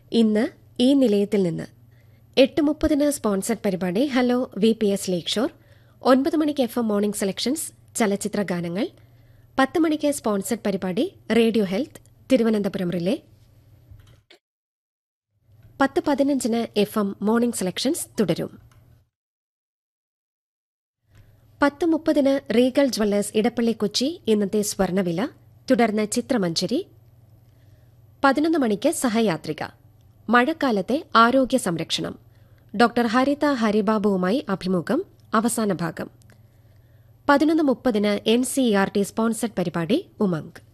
ഇന്ന് ഈ നിലയത്തിൽ നിന്ന് എട്ട് മുപ്പതിന് സ്പോൺസർഡ് പരിപാടി hello V P S lakeshore ഒൻപത് മണിക്ക് എഫ് എം മോർണിംഗ് സെലക്ഷൻസ് ചലച്ചിത്ര ഗാനങ്ങൾ പത്ത് മണിക്ക് സ്പോൺസർഡ് പരിപാടി റേഡിയോ ഹെൽത്ത് തിരുവനന്തപുരം റിലേ പത്ത് പതിനഞ്ചിന് എഫ് എം മോർണിംഗ് സെലക്ഷൻസ് തുടരും പത്ത് മുപ്പതിന് റീഗൽ ജ്വല്ലേഴ്സ് ഇടപ്പള്ളി കൊച്ചി ഇന്നത്തെ സ്വർണവില തുടർന്ന് ചിത്രമഞ്ചരി പതിനൊന്ന് മണിക്ക് സഹയാത്രിക മഴക്കാലത്തെ ആരോഗ്യ സംരക്ഷണം ഡോക്ടർ ഹരിത ഹരിബാബുവുമായി അഭിമുഖം അവസാന ഭാഗം പതിനൊന്ന് മുപ്പതിന് N C R T sponsored പരിപാടി ഉമംഗ്